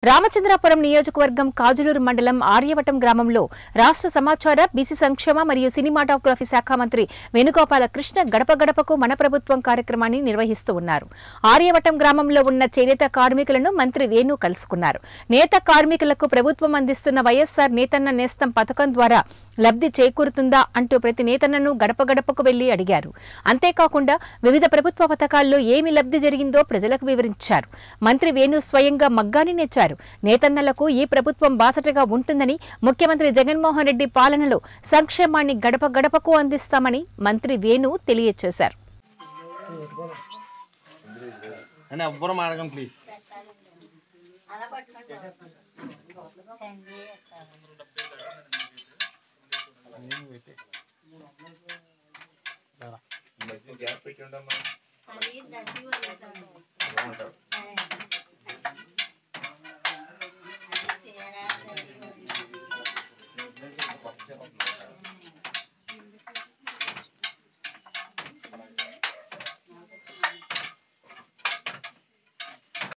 రామచంద్రాపురం నియోజకవర్గం కాజులూరు మండలం ఆర్యవటం గ్రామంలో రాష్ట్ర సమాచార బీసీ సంక్షేమ మరియు సినిమాటోగ్రఫీ శాఖ మంత్రి వేణుగోపాల కృష్ణ గడప గడపకు మన ప్రభుత్వం కార్యక్రమాన్ని నిర్వహిస్తూ ఉన్నారు ఆర్యవటం గ్రామంలో ఉన్న చేనేత కార్మికులను మంత్రి వేణు కలుసుకున్నారు నేత కార్మికులకు ప్రభుత్వం అందిస్తున్న వైఎస్ఆర్ నేతన్న నేస్తం పథకం ద్వారా లబ్ధి చేకూరుతుందా అంటూ ప్రతి నేతన్నను గడప గడపకు వెళ్లి అడిగారు అంతేకాకుండా వివిధ ప్రభుత్వ పథకాల్లో ఏమి లబ్ధి జరిగిందో ప్రజలకు వివరించారు మంత్రి వేణు స్వయంగా మగ్గాని నెచ్చారు నేతన్నలకు ఈ ప్రభుత్వం బాసటగా ఉంటుందని ముఖ్యమంత్రి జగన్మోహన్ రెడ్డి పాలనలో సంక్షేమాన్ని గడప గడపకు అందిస్తామని మంత్రి వేణు తెలియజేశారు అంటే ఎవ్వరు మాడకం ప్లీజ్ అది దర్శి వాళ్ళు